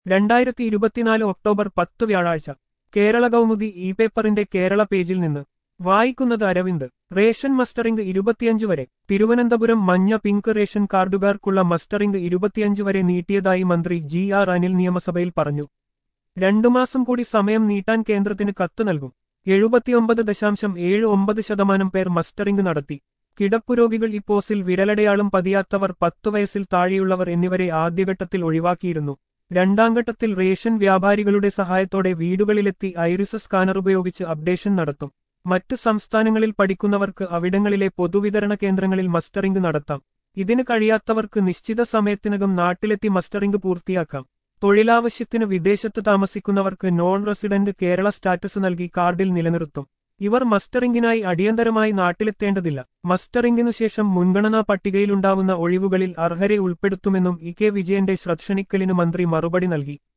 രണ്ടായിരത്തി ഇരുപത്തിനാല് ഒക്ടോബർ പത്ത് വ്യാഴാഴ്ച കേരള കൗമുദി ഇ പേപ്പറിന്റെ കേരള പേജിൽ നിന്ന് വായിക്കുന്നത് അരവിന്ദ് റേഷൻ മസ്റ്ററിംഗ് ഇരുപത്തിയഞ്ച് വരെ തിരുവനന്തപുരം മഞ്ഞ പിങ്ക് റേഷൻ കാർഡുകാർക്കുള്ള മസ്റ്ററിംഗ് ഇരുപത്തിയഞ്ച് വരെ നീട്ടിയതായി മന്ത്രി ജി ആർ അനിൽ നിയമസഭയിൽ പറഞ്ഞു രണ്ടു മാസം കൂടി സമയം നീട്ടാൻ കേന്ദ്രത്തിന് കത്ത് നൽകും എഴുപത്തിയൊമ്പത് ദശാംശം ഏഴ് ഒമ്പത് ശതമാനം പേർ മസ്റ്ററിംഗ് നടത്തി കിടപ്പുരോഗികൾ ഈ പോസിൽ വിരലടയാളം പതിയാത്തവർ പത്തു വയസ്സിൽ താഴെയുള്ളവർ എന്നിവരെ ആദ്യഘട്ടത്തിൽ ഒഴിവാക്കിയിരുന്നു രണ്ടാം ഘട്ടത്തിൽ റേഷൻ വ്യാപാരികളുടെ സഹായത്തോടെ വീടുകളിലെത്തി ഐറിസ് സ്കാനർ ഉപയോഗിച്ച് അപ്ഡേഷൻ നടത്തും മറ്റ് സംസ്ഥാനങ്ങളിൽ പഠിക്കുന്നവർക്ക് അവിടങ്ങളിലെ പൊതുവിതരണ കേന്ദ്രങ്ങളിൽ മസ്റ്ററിംഗ് നടത്താം ഇതിന് കഴിയാത്തവർക്ക് നിശ്ചിത സമയത്തിനകം നാട്ടിലെത്തി മസ്റ്ററിംഗ് പൂർത്തിയാക്കാം തൊഴിലാവശ്യത്തിന് വിദേശത്ത് താമസിക്കുന്നവർക്ക് നോൺ റെസിഡന്റ് കേരള സ്റ്റാറ്റസ് നൽകി കാർഡിൽ നിലനിർത്തും ഇവർ മസ്റ്ററിംഗിനായി അടിയന്തരമായി നാട്ടിലെത്തേണ്ടതില്ല മസ്റ്ററിംഗിനു ശേഷം മുൻഗണനാ പട്ടികയിലുണ്ടാവുന്ന ഒഴിവുകളിൽ അർഹരെ ഉൾപ്പെടുത്തുമെന്നും ഇ കെ വിജയന്റെ ശ്രദ്ധ മന്ത്രി മറുപടി നൽകി